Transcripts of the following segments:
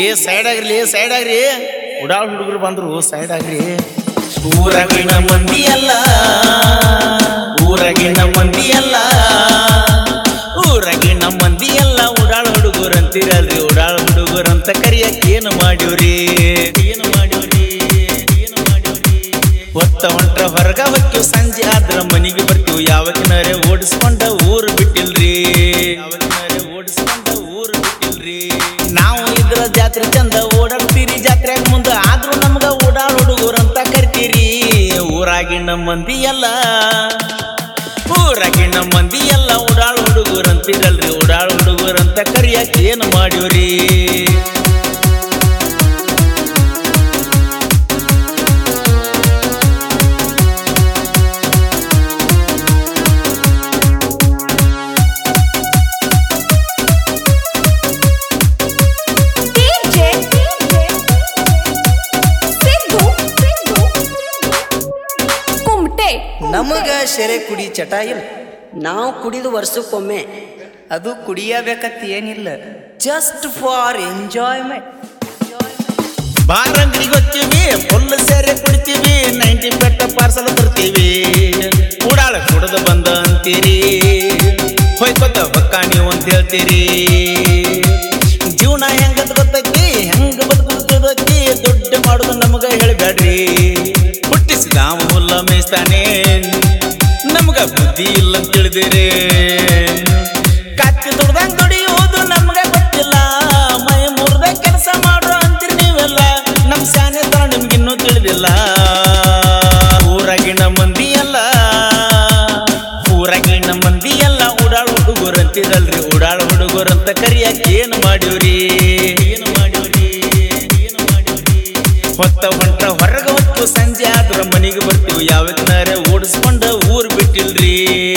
side ಆಗ್ರಿ side ಆಗ್ರಿ ಉಡಾಳ್ ಹುಡುಗರು ಬಂದ್ರು side ಆಗ್ರಿ ಊರಾಗಿನ ಮಂದಿ ಅಲ್ಲ ಊರಾಗಿನ ಮಂದಿ ಅಲ್ಲ ಊರಾಗಿನ ಮಂದಿ ಅಲ್ಲ ಉಡಾಳ್ ಹುಡುಗರು ಅಂತೀರಲ್ರಿ ಉಡಾಳ್ ಹುಡುಗರು ಅಂತ ಕರಿಯಕ್ ಏನು ಮಾಡಿವ್ರಿ ಏನು ಮಾಡಿವ್ರಿ ಏನು ಮಾಡಿವ್ರಿ ಒತ್ತ ಹೊಂಟ್ರ ಹೊರಗ ಹೊಕ್ಕಿವ್ ಸಂಜೆ ಆದ್ರ ಮನಿಗೆ ಬರ್ತೀವಿ ಯಾವತ್ತಿನರೆ ಓಡಿಸ್ಕೊಂಡ ಊರು ಬಿಟ್ಟಿಲ್ರಿ ಯಾವತ್ತಿನರೆ ಓಡಿಸ್ಕೊಂಡ ಊರು ಬಿಟ್ಟಿಲ್ರಿ ನಾವು ಇದ್ರ ಜಾತ್ರೆ ಚಂದ ಓಡಾಡ್ತೀರಿ ಜಾತ್ರೆಗ್ ಮುಂದ ಆದ್ರೂ ನಮ್ಗ ಓಡಾಡ್ ಹುಡುಗರು ಅಂತ ಕರಿತೀರಿ ಊರಾಗಿನ ಮಂದಿ ಎಲ್ಲ ಊರಾಗಿನ ಮಂದಿ ಎಲ್ಲ ಉಡಾಳ್ ಹುಡುಗರು ಅಂತೀರಲ್ರಿ ಉಡಾಳ್ ಹುಡುಗರು ಅಂತ ಕರಿಯಕ್ ಏನು ಮಾಡಿವ್ರಿ DJ ಸಿದ್ದು ಕುಮಟೆ ನಮಗ ಸೆರೆ ಕುಡಿ ಚಟ ಇಲ್ಲ ನಾವು ಕುಡಿದು ವರ್ಷಕ್ಕೊಮ್ಮೆ ಅದು ಕುಡಿಯಬೇಕಂತ ಏನಿಲ್ಲ ಜಸ್ಟ್ ಫಾರ್ ಎಂಜಾಯ್ಮೆಂಟ್ ಬಾರಂಗ್ರಿಗೆ ಹೋಗ್ತೀವಿ ಫುಲ್ ಸೇರೆ ಕುಡಿತೀವಿ ನೈಂಟಿ ಪೆಟ್ಟ ಪಾರ್ಸಲ್ ತರ್ತೀವಿ ಉಡಾಳ ಕುಡ್ದು ಬಂದ ಅಂತೀರಿ ಹೊಯ್ಕೊತ ಬಕ್ಕ ನೀವು ಅಂತ ಹೇಳ್ತೀರಿ ಜೀವನ ಹೆಂಗದ್ ಗೊತ್ತೈತಿ ಹೆಂಗ ಬದುಕಿ ದುಡ್ಡು ಮಾಡೋದು ನಮಗ ಹೇಳ್ಬೇಡ್ರಿ ಹುಟ್ಟಿಸಿದ ಹುಲ್ಲ ಮೇಯ್ತಾನೆ ನಮಗ ಬುದ್ಧಿ ಇಲ್ಲ ಅಂತ ತಿಳಿದಿರಿ ಕತ್ತಿ ದುಡ್ದಂಗ್ ದುಡಿಯೋದು ನಮ್ಗ ಗೊತ್ತಿಲ್ಲ ಮೈ ಮುರ್ದ ಕೆಲಸ ಮಾಡ್ರು ಅಂತೀರಿ ನೀವೆಲ್ಲ ನಮ್ ಶಾನೆ ತರ ನಿಮ್ಗಿನ್ನೂ ತಿಳಿದಿಲ್ಲ ಊರಾಗಿನ ಮಂದಿ ಎಲ್ಲ ಊರಾಗಿನ ಮಂದಿ ಎಲ್ಲ ಉಡಾಳ್ ಹುಡುಗರು ಅಂತಿರಲ್ರಿ ಉಡಾಳ್ ಹುಡುಗರು ಅಂತ ಕರಿಯಕ್ ಏನ್ ಮಾಡಿವ್ರಿ ಏನು ಮಾಡಿವ್ರಿ ಏನು ಮಾಡಿವ್ರಿ ಹೊತ್ತ ಹೊಂಟ ಹೊರಗ ಹೊತ್ತು ಸಂಜೆ ಆದ್ರ ಮನಿಗೆ ಬರ್ತೀವಿ ಯಾವತ್ತಿನಾರೆ ಓಡಿಸ್ಕೊಂಡ ಊರ್ ಬಿಟ್ಟಿಲ್ರಿ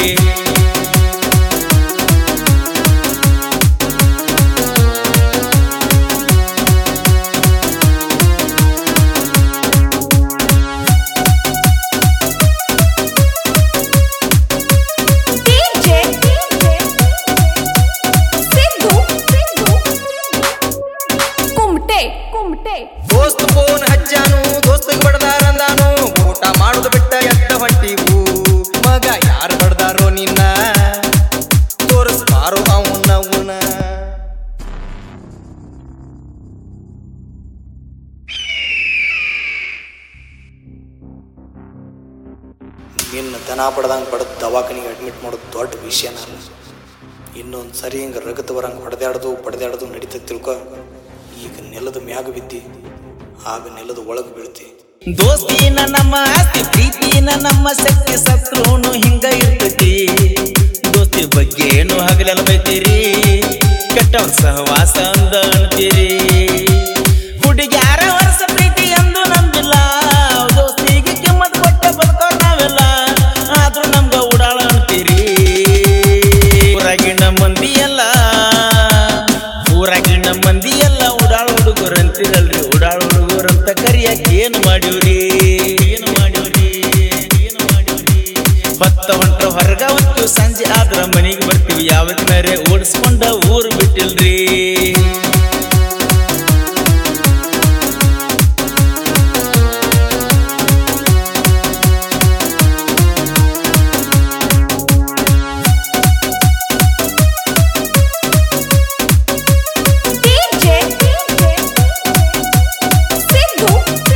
DJ ಸಿದ್ದು ಕುಮಟೆ ಕುಮಟೆ ದೋಸ್ತ್ ಫೋನ್ ಹಚ್ಚಾನು ದೋಸ್ತಗ್ ಬಡ್ದಾರಂದಾನು ಊಟ ಮಾಡುದು ಬಿಟ್ಟ ಎತ್ತ ಹೊಂಟಿವು ಮಗ ಯಾರು ಬಡ್ದಾರೋ ನಿನ್ನ ತೋರಿಸ್ತಾರೋ ಅವನ ಅವನ ನಿನ್ನ ದನ ಬಡ್ದಂಗೆ ಬಡ್ದು ದವಾಖಾನಿಗೆ ಅಡ್ಮಿಟ್ ಮಾಡೋದು ದೊಡ್ಡ ವಿಷಯನ ಅಲ್ಲ ಇನ್ನೊಂದು ಸರಿ ಹಿಂಗೆ ರಗತ ಬರಂಗೆ ಹೊಡೆದಾಡ್ದು ಬಡ್ದಾಡ್ದು ನಡೀತದೆ ತಿಳ್ಕೊ ಈಗ ನೆಲದ ಮ್ಯಾಗ ಬಿದ್ದಿ ಆಗ ನೆಲದ ಒಳಗೆ ಬೀಳ್ತಿ ದೋಸ್ತಿನ ನಮ್ಮ ಆಸ್ತಿ ಪ್ರೀತಿನ ನಮ್ಮ ಶಕ್ತಿ ಸತ್ರುನು ಹಿಂಗ ಇರ್ತೈತಿ ದೋಸ್ತಿ ಬಗ್ಗೆ ಏನು ಹಗಲೆಲ್ಲ ಬೈತೀರಿ ಕೆಟ್ಟವ್ರ ಸಹವಾಸ ಅಂದ ಅಂತೀರಿ ಹುಡುಗ್ಯಾರ ವರ್ಷ ಪ್ರೀತಿ ಎಂದು ನಂಬಿಲ್ಲ ದೋಸ್ತಿಗೆ ಕಿಮ್ಮತ್ ಕೊಟ್ಟ ಬದುಕೋ ನಾವೆಲ್ಲ ಆದ್ರೂ ನಮ್ಗ ಉಡಾಳ ಅಂತೀರಿ ಊರಾಗಿನ ಮಂದಿ ಎಲ್ಲ ಊರಾಗಿನ ಮಂದಿ ಎಲ್ಲ ಉಡಾಳ ಹುಡುಗರು ಅಂತಿರಲ್ರಿ ಉಡಾಳ ಹುಡುಗರು ಅಂತ ಕರಿಯಕ್ ಏನು ಮಾಡಿವ್ರಿ ಏನು ಮಾಡಿವ್ರಿ ಏನು ಮಾಡಿವ್ರಿ ಹೊತ್ತ ಹೊಂಟ್ರ ಹೊರಗ ಹೊತ್ತು ಸಂಜೆ ಆದ್ರ ಮನಿಗೆ ಬರ್ತೀವಿ ಯಾವತ್ತಿನಾರೆ ಓಡಿಸ್ಕೊಂಡ ಊರು ಬಿಟ್ಟಿಲ್ರಿ DJ ಸಿದ್ದು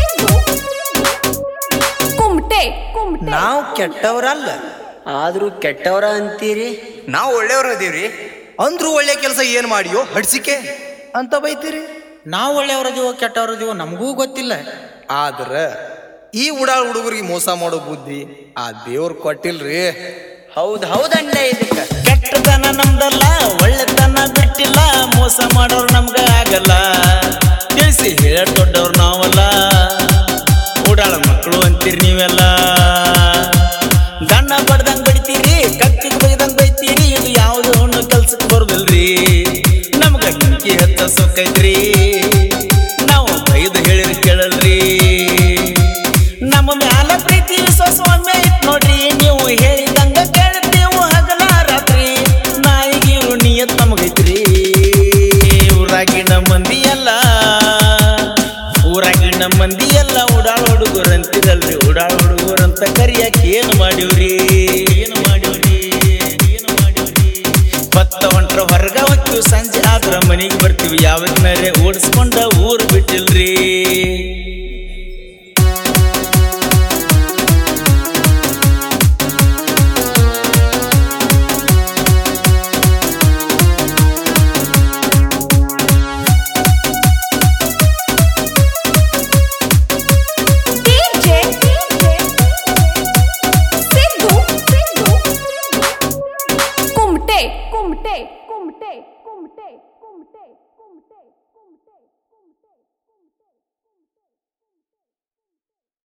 ಕುಮಟೆ ಕುಮಟೆ ನಾವು ಕೆಟ್ಟವ್ರಲ್ಲ ಆದ್ರೂ ಕೆಟ್ಟವರ ಅಂತೀರಿ ನಾವು ಒಳ್ಳೆಯವ್ರ ಅದೀವ್ರಿ ಅಂದ್ರೂ ಒಳ್ಳೆ ಕೆಲಸ ಏನ್ ಮಾಡಿಯೋ ಹಡ್ಸಿಕೆ ಅಂತ ಬೈತೀರಿ ನಾವು ಒಳ್ಳೆಯವರದೀವೋ ಕೆಟ್ಟವರದೀವೋ ನಮಗೂ ಗೊತ್ತಿಲ್ಲ ಆದ್ರ ಈ ಉಡಾಳ್ ಹುಡುಗರಿಗೆ ಮೋಸ ಮಾಡೋ ಬುದ್ಧಿ ಆ ದೇವ್ರು ಕೊಟ್ಟಿಲ್ರಿ ಹೌದ್ ಹೌದಂಡೆ ಇದಕ್ಕ ಕೆಟ್ಟತನ ನಮ್ದಲ್ಲ ಒಳ್ಳೆತನ ಬಿಟ್ಟಿಲ್ಲ ಮೋಸ ಮಾಡೋರು ನಮ್ಗ ಆಗಲ್ಲ ತಿಳಿಸಿ ಹೇಳ ದೊಡ್ಡವ್ರು ನಾವಲ್ಲ ಓಡಾಳ ಮಕ್ಕಳು ಅಂತೀರಿ ನೀವೆಲ್ಲ ಗಣ್ಣ ಬಡ್ದಂಗ್ ಬಡಿತೀರಿ ಕತ್ತಿಗೆ ಬೈದಂಗ್ ಬೈತೀರಿ ಇದು ಯಾವ್ದು ಹಣ್ಣು ಕೆಲ್ಸಕ್ಕೆ ಬರುದಿಲ್ರಿ ನಮ್ಗ ಬೆಂಕಿ ಹತ್ತ ಸೊಕ್ಕೈತ್ರಿ ನಾವು ಬೈದು ಹೇಳಿರಿ ಕೇಳಲ್ರಿ ನಮ್ಮ ಮ್ಯಾಲ ಪ್ರೀತಿ ವಿಶ್ವಾಸ ಒಮ್ಮೆ ಇಟ್ ನೋಡ್ರಿ ನೀವು ಹೇಳಿದಂಗ ಕೇಳ್ತೀವು ಹಗಲ ರಾತ್ರಿ ನಾಯಿಗೆ ನಿಯತ್ ನಮಗೈತ್ರಿ ಊರಾಗಿನ ಮಂದಿ ಎಲ್ಲ ಹುಡುಗರಂತ ಕರಿಯಾಕ ಏನು ಮಾಡಿವ್ರಿ ಏನು ಮಾಡಿವ್ರಿ ಏನು ಮಾಡಿವ್ರಿ ಭತ್ತ ಹೊಂಟ್ರ ಹೊರಗ ಹೊಕ್ಕಿವ್ ಸಂಜೆ ಆದ್ರ ಮನಿಗೆ ಬರ್ತೀವಿ ಯಾವತ್ತಿನರೇ ಓಡಿಸ್ಕೊಂಡ ಊರು ಬಿಟ್ಟಿಲ್ರಿ ಡಿಜೆ ಸಿದ್ದು ಸಿದ್ದು ಕುಮಟೆ ಕುಮಟೆ ಕುಮಟೆ ಕುಮಟೆ ಕುಮಟೆ